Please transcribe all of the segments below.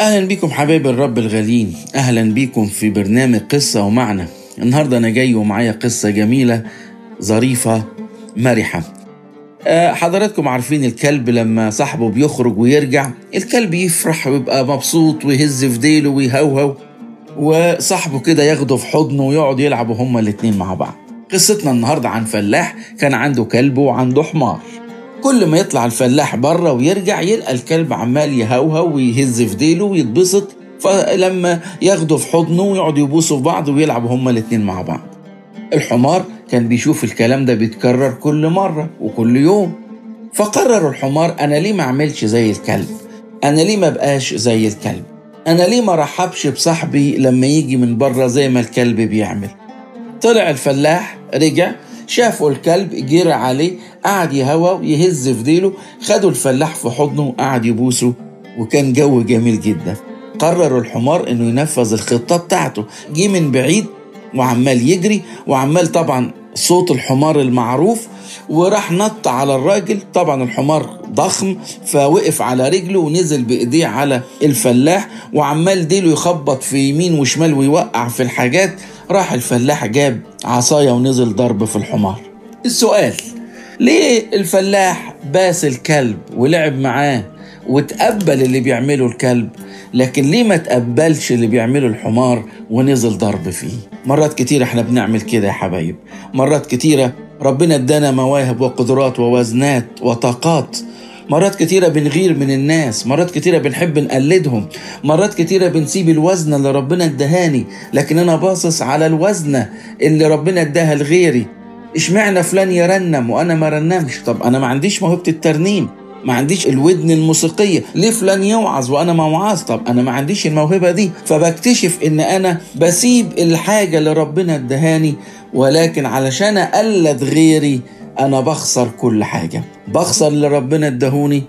أهلا بكم حبايب الرب الغاليين أهلا بكم في برنامج قصة ومعنى النهاردة أنا جاي ومعايا قصة جميلة ظريفة مرحة آه، حضراتكم عارفين الكلب لما صاحبه بيخرج ويرجع الكلب يفرح ويبقى مبسوط ويهز في ديله ويهوهو وصاحبه كده ياخده في حضنه ويقعد يلعبوا هما الاتنين مع بعض قصتنا النهاردة عن فلاح كان عنده كلب وعنده حمار كل ما يطلع الفلاح بره ويرجع يلقى الكلب عمال يهوهو ويهز في ديله ويتبسط فلما ياخده في حضنه ويقعدوا يبوسوا في بعض ويلعبوا هما الاتنين مع بعض الحمار كان بيشوف الكلام ده بيتكرر كل مرة وكل يوم فقرر الحمار أنا ليه ما أعملش زي الكلب أنا ليه ما بقاش زي الكلب أنا ليه ما رحبش بصاحبي لما يجي من بره زي ما الكلب بيعمل طلع الفلاح رجع شافوا الكلب جرى عليه قعد يهوى ويهز في ديله خدوا الفلاح في حضنه وقعد يبوسه وكان جو جميل جدا قرر الحمار انه ينفذ الخطة بتاعته جه من بعيد وعمال يجري وعمال طبعا صوت الحمار المعروف وراح نط على الراجل طبعا الحمار ضخم فوقف على رجله ونزل بايديه على الفلاح وعمال ديله يخبط في يمين وشمال ويوقع في الحاجات راح الفلاح جاب عصاية ونزل ضرب في الحمار السؤال ليه الفلاح باس الكلب ولعب معاه وتقبل اللي بيعمله الكلب لكن ليه ما تقبلش اللي بيعمله الحمار ونزل ضرب فيه مرات كتيرة احنا بنعمل كده يا حبايب مرات كتيرة ربنا ادانا مواهب وقدرات ووزنات وطاقات مرات كتيرة بنغير من الناس مرات كتيرة بنحب نقلدهم مرات كتيرة بنسيب الوزنة اللي ربنا ادهاني لكن انا باصص على الوزنة اللي ربنا اداها لغيري اشمعنى فلان يرنم وانا ما رنمش طب انا ما عنديش موهبة الترنيم ما عنديش الودن الموسيقية ليه فلان يوعظ وانا ما وعظ طب انا ما عنديش الموهبة دي فبكتشف ان انا بسيب الحاجة اللي ربنا ادهاني ولكن علشان اقلد غيري انا بخسر كل حاجة بخسر اللي ربنا ادهوني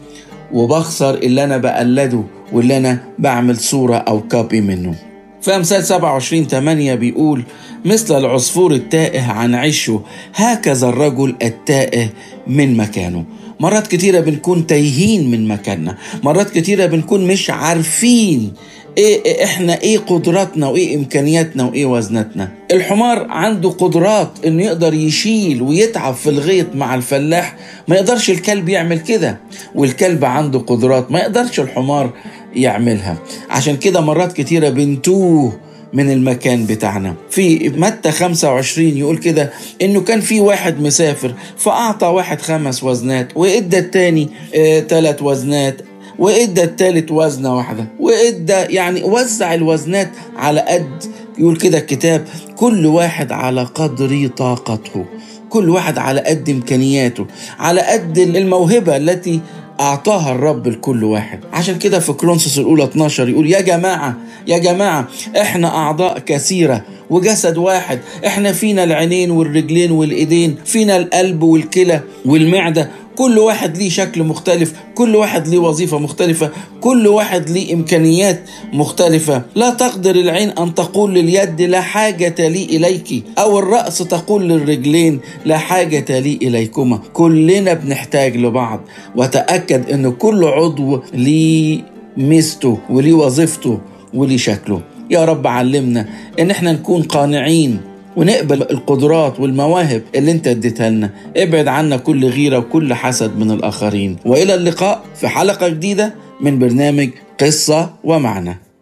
وبخسر اللي انا بقلده واللي انا بعمل صورة او كابي منه فأمثال 27 8 بيقول مثل العصفور التائه عن عشه هكذا الرجل التائه من مكانه مرات كتيرة بنكون تايهين من مكاننا مرات كتيرة بنكون مش عارفين إيه, ايه احنا ايه قدراتنا وايه امكانياتنا وايه وزناتنا الحمار عنده قدرات انه يقدر يشيل ويتعب في الغيط مع الفلاح ما يقدرش الكلب يعمل كده والكلب عنده قدرات ما يقدرش الحمار يعملها عشان كده مرات كتيرة بنتوه من المكان بتاعنا في متى 25 يقول كده انه كان في واحد مسافر فاعطى واحد خمس وزنات وادى التاني ثلاث آه وزنات وادى التالت وزنه واحده وادى يعني وزع الوزنات على قد يقول كده الكتاب كل واحد على قدر طاقته كل واحد على قد امكانياته على قد الموهبه التي أعطاها الرب لكل واحد عشان كده في كرونسوس الأولى 12 يقول يا جماعة يا جماعة إحنا أعضاء كثيرة وجسد واحد إحنا فينا العينين والرجلين والإيدين فينا القلب والكلى والمعدة كل واحد ليه شكل مختلف كل واحد ليه وظيفة مختلفة كل واحد ليه إمكانيات مختلفة لا تقدر العين أن تقول لليد لا حاجة لي إليك أو الرأس تقول للرجلين لا حاجة لي إليكما كلنا بنحتاج لبعض وتأكد أن كل عضو ليه ميزته وليه وظيفته وليه شكله يا رب علمنا ان احنا نكون قانعين ونقبل القدرات والمواهب اللي انت اديتها لنا ابعد عنا كل غيره وكل حسد من الاخرين والى اللقاء في حلقه جديده من برنامج قصه ومعنى